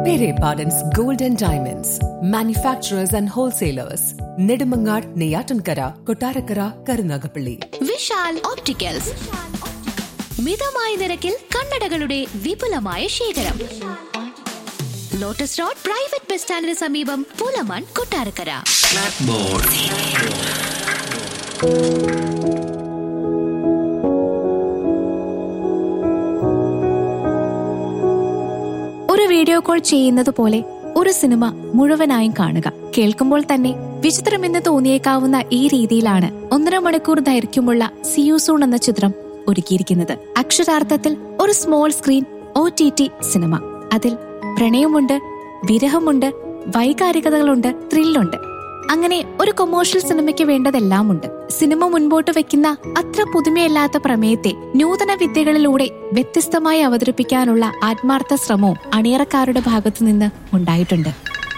Pere Pardon's Gold and Diamonds, manufacturers and wholesalers, Nedumangad, Neyatankara, Kotarakara, Karunagapalli. Vishal opticals മിതമായ നിരക്കിൽ കണ്ണടകളുടെ വിപുലമായ ശേഖരം ലോട്ടസ് റോഡ് പ്രൈവറ്റ് ബസ് സ്റ്റാൻഡിന് സമീപം പൂലമാൻ കൊട്ടാരക്കര ഒരു വീഡിയോ കോൾ ചെയ്യുന്നത് പോലെ ഒരു സിനിമ മുഴുവനായും കാണുക കേൾക്കുമ്പോൾ തന്നെ വിചിത്രമെന്ന് തോന്നിയേക്കാവുന്ന ഈ രീതിയിലാണ് ഒന്നര മണിക്കൂർ ദൈർഘ്യമുള്ള സിയൂസൂൺ എന്ന ചിത്രം ഒരുക്കിയിരിക്കുന്നത് അക്ഷരാർത്ഥത്തിൽ ഒരു small screen O T T cinema അതിൽ പ്രണയമുണ്ട് വിരഹമുണ്ട് വൈകാരികതകളുണ്ട് ത്രില്ലുണ്ട് അങ്ങനെ ഒരു കൊമേഴ്ഷ്യൽ സിനിമയ്ക്ക് വേണ്ടതെല്ലാം ഉണ്ട് സിനിമ മുൻപോട്ട് വെക്കുന്ന അത്ര പുതുമയല്ലാത്ത പ്രമേയത്തെ നൂതന വിദ്യകളിലൂടെ വ്യത്യസ്തമായി അവതരിപ്പിക്കാനുള്ള ആത്മാർത്ഥ ശ്രമവും അണിയറക്കാരുടെ ഭാഗത്തു നിന്ന് ഉണ്ടായിട്ടുണ്ട്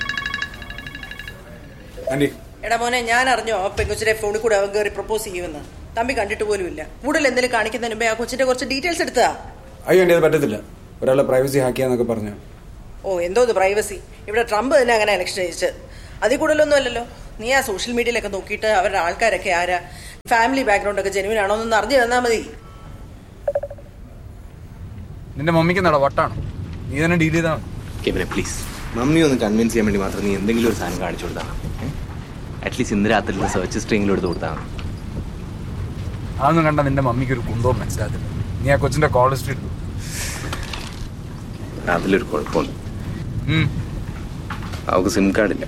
ആന്റി എടാ മോനെ ഞാൻ അറിഞ്ഞോ ആ പെങ്കൊച്ചിനെ ഫോണിൽ കൂടെ അവൻ കയറി പ്രപ്പോസ് ചെയ്യുമെന്ന് തമ്പി കണ്ടിട്ട് പോലും ഇല്ല കൂടുതൽ എന്തെങ്കിലും കാണിക്കുന്നതിന് മുമ്പേ ആ കൊച്ചിന്റെ കുറച്ച് ഡീറ്റെയിൽസ് എടുത്താ അയ്യോ ആന്റി അത് പറ്റത്തില്ല ഒരാളെ പ്രൈവസി ഹാക്ക് ചെയ്യാന്നൊക്കെ പറഞ്ഞു ഓ എന്തോ ഇത് പ്രൈവസി ഇവിടെ ട്രംപ് തന്നെ അങ്ങനെ ഇലക്ഷൻ ജയിച്ച് അതിൽ കൂടുതലൊന്നും അല്ലല്ലോ നീ ആ സോഷ്യൽ മീഡിയയിലൊക്കെ നോക്കിയിട്ട് അവരുടെ ആൾക്കാരൊക്കെ ആരാ ഫാമിലി ബാക്ക്ഗ്രൗണ്ട് ഒക്കെ ജെനുവിൻ ആണോ എന്നൊന്ന് അറിഞ്ഞു തന്നാൽ മതി നിന്റെ മമ്മിക്ക് നട വട്ടാണ് നീ തന്നെ ഡീൽ ചെയ്താൽ കെവിനെ പ്ലീസ് മമ്മി ഒന്ന് കൺവിൻസ് ചെയ്യാൻ വേണ്ടി മാത്രം നീ എന്തെങ്കിലും ഒരു സാധനം കാണിച്ചു കൊടുത്താൽ അറ്റ്ലീസ്റ്റ് ഇന്ന് രാത്രിയിലെ സെർച്ച് സ്ട്രിങ്ങിൽ എടുത്ത് കൊടുത്താൽ മതി. അതൊന്നും കണ്ട നിന്റെ മമ്മിക്ക് ഒരു കുന്തവും മനസ്സിലാകത്തില്ല നീ ആ കൊച്ചിന്റെ കോൾ ഹിസ്റ്ററി എടുത്തു അതിലൊരു കുഴപ്പമുണ്ട് ഉം. അവൾക്ക് സിം കാർഡില്ല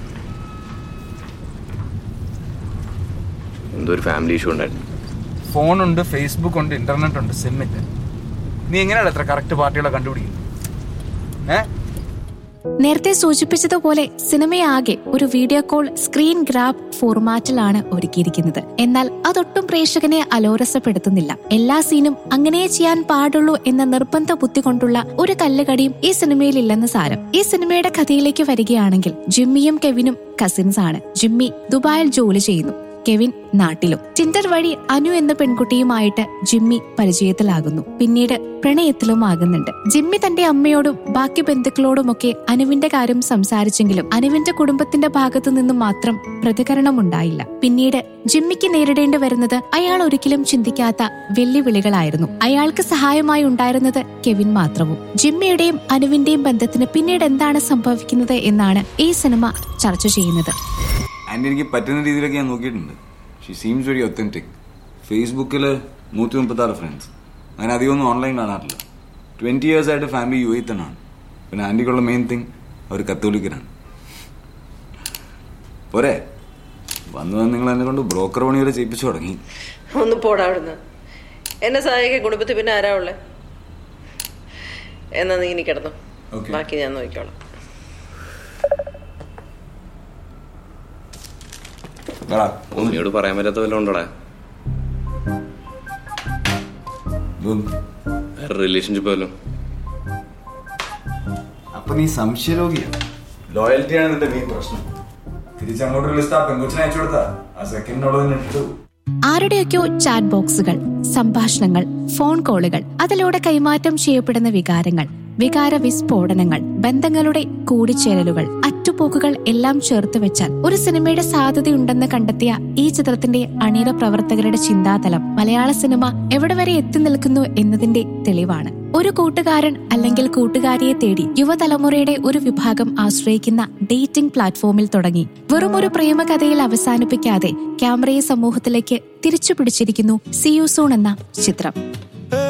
എന്തോ ഒരു ഫാമിലി ഇഷ്യൂ ഉണ്ടായിരുന്നു ഫോണുണ്ട് ഫേസ്ബുക്ക് ഉണ്ട് ഇന്റർനെറ്റ് ഉണ്ട് സിം ഇല്ല നീ എങ്ങനെയാണ് എത്ര കറക്റ്റ് പാർട്ടികളെ കണ്ടുപിടിക്കുന്നത് ഏ നേരത്തെ സൂചിപ്പിച്ചതുപോലെ സിനിമയാകെ ഒരു വീഡിയോ കോൾ സ്ക്രീൻ ഗ്രാബ് ഫോർമാറ്റിലാണ് ഒരുക്കിയിരിക്കുന്നത് എന്നാൽ അതൊട്ടും പ്രേക്ഷകനെ അലോരസപ്പെടുത്തുന്നില്ല എല്ലാ സീനും അങ്ങനെ ചെയ്യാൻ പാടുള്ളൂ എന്ന നിർബന്ധ ബുദ്ധി കൊണ്ടുള്ള ഒരു കല്ലുകടിയും ഈ സിനിമയിൽ ഇല്ലെന്ന് സാരം ഈ സിനിമയുടെ കഥയിലേക്ക് വരികയാണെങ്കിൽ ജിമ്മിയും കെവിനും കസിൻസ് ആണ് ജിമ്മി ദുബായിൽ ജോലി ചെയ്യുന്നു കെവിൻ നാട്ടിലും ടിൻഡർ വഴി അനു എന്ന പെൺകുട്ടിയുമായിട്ട് ജിമ്മി പരിചയത്തിലാകുന്നു പിന്നീട് പ്രണയത്തിലും ആകുന്നുണ്ട് ജിമ്മി തന്റെ അമ്മയോടും ബാക്കി ബന്ധുക്കളോടുമൊക്കെ അനുവിന്റെ കാര്യം സംസാരിച്ചെങ്കിലും അനുവിന്റെ കുടുംബത്തിന്റെ ഭാഗത്തു നിന്നും മാത്രം പ്രതികരണമുണ്ടായില്ല പിന്നീട് ജിമ്മിക്ക് നേരിടേണ്ടി വരുന്നത് അയാൾ ഒരിക്കലും ചിന്തിക്കാത്ത വെല്ലുവിളികളായിരുന്നു അയാൾക്ക് സഹായമായി ഉണ്ടായിരുന്നത് കെവിൻ മാത്രവും ജിമ്മിയുടെയും അനുവിന്റെയും ബന്ധത്തിന് പിന്നീട് എന്താണ് സംഭവിക്കുന്നത് എന്നാണ് ഈ സിനിമ ചർച്ച ചെയ്യുന്നത് ആൻറ്റി എനിക്ക് പറ്റുന്ന രീതിയിലൊക്കെ ഞാൻ നോക്കിയിട്ടുണ്ട് ഷീ സീംസ് വെരി ഒത്തൻറ്റിക് ഫേസ്ബുക്കിൽ നൂറ്റി മുപ്പത്താറ് ഫ്രണ്ട്സ് അങ്ങനെ അധികമൊന്നും ഓൺലൈൻ കാണാറില്ല ട്വൻറ്റി ഇയേഴ്സ് ആയിട്ട് ഫാമിലി യു എ തന്നെയാണ് പിന്നെ ആൻറ്റിക്കുള്ള മെയിൻ തിങ് അവർ കത്തോലിക്കനാണ് പോരെ വന്ന് വന്ന് നിങ്ങൾ എന്നെ കൊണ്ട് ബ്രോക്കർ പണി വരെ ചെയ്യിപ്പിച്ചു തുടങ്ങി ഒന്ന് പോടാ അവിടുന്ന് എന്നെ സഹായിക്കാൻ കുടുംബത്തിൽ പിന്നെ ആരാ ഉള്ളേ എന്നാ നീ ഇനി കിടന്നു Okay. ബാക്കി ഞാൻ നോക്കിക്കോളാം വേടാ മമ്മിയോട് പറയാൻ പറ്റാത്ത വല്ലതും ഉണ്ടോടാ വേറെ റിലേഷൻഷിപ്പ് വല്ലതും അപ്പൊ നീ സംശയരോഗിയാണ് ലോയൽറ്റിയാണ് നിന്റെ മെയിൻ പ്രശ്നം തിരിച്ചങ്ങോട്ടൊരു ലിസ്റ്റ് ആ പെൺകൊച്ചിനെ അയച്ചു കൊടുത്താ ആ സെക്കൻഡിനോട് തന്നെ ഇട്ടു ആരുടെയൊക്കെയോ ചാറ്റ് ബോക്സുകൾ സംഭാഷണങ്ങൾ ഫോൺ കോളുകൾ അതിലൂടെ കൈമാറ്റം ചെയ്യപ്പെടുന്ന വികാരങ്ങൾ വികാര വിസ്ഫോടനങ്ങൾ ബന്ധങ്ങളുടെ കൂടിച്ചേരലുകൾ അറ്റുപോക്കുകൾ എല്ലാം ചേർത്ത് വെച്ചാൽ ഒരു സിനിമയുടെ സാധ്യതയുണ്ടെന്ന് കണ്ടെത്തിയ ഈ ചിത്രത്തിന്റെ അണിയറ പ്രവർത്തകരുടെ ചിന്താതലം മലയാള സിനിമ എവിടെ വരെ എത്തി നിൽക്കുന്നു എന്നതിന്റെ തെളിവാണ് ഒരു കൂട്ടുകാരൻ അല്ലെങ്കിൽ കൂട്ടുകാരിയെ തേടി യുവതലമുറയുടെ ഒരു വിഭാഗം ആശ്രയിക്കുന്ന ഡേറ്റിംഗ് പ്ലാറ്റ്ഫോമിൽ തുടങ്ങി വെറുമൊരു പ്രേമകഥയിൽ അവസാനിപ്പിക്കാതെ ക്യാമറയെ സമൂഹത്തിലേക്ക് തിരിച്ചു പിടിച്ചിരിക്കുന്നു സിയുസൂൺ എന്ന ചിത്രം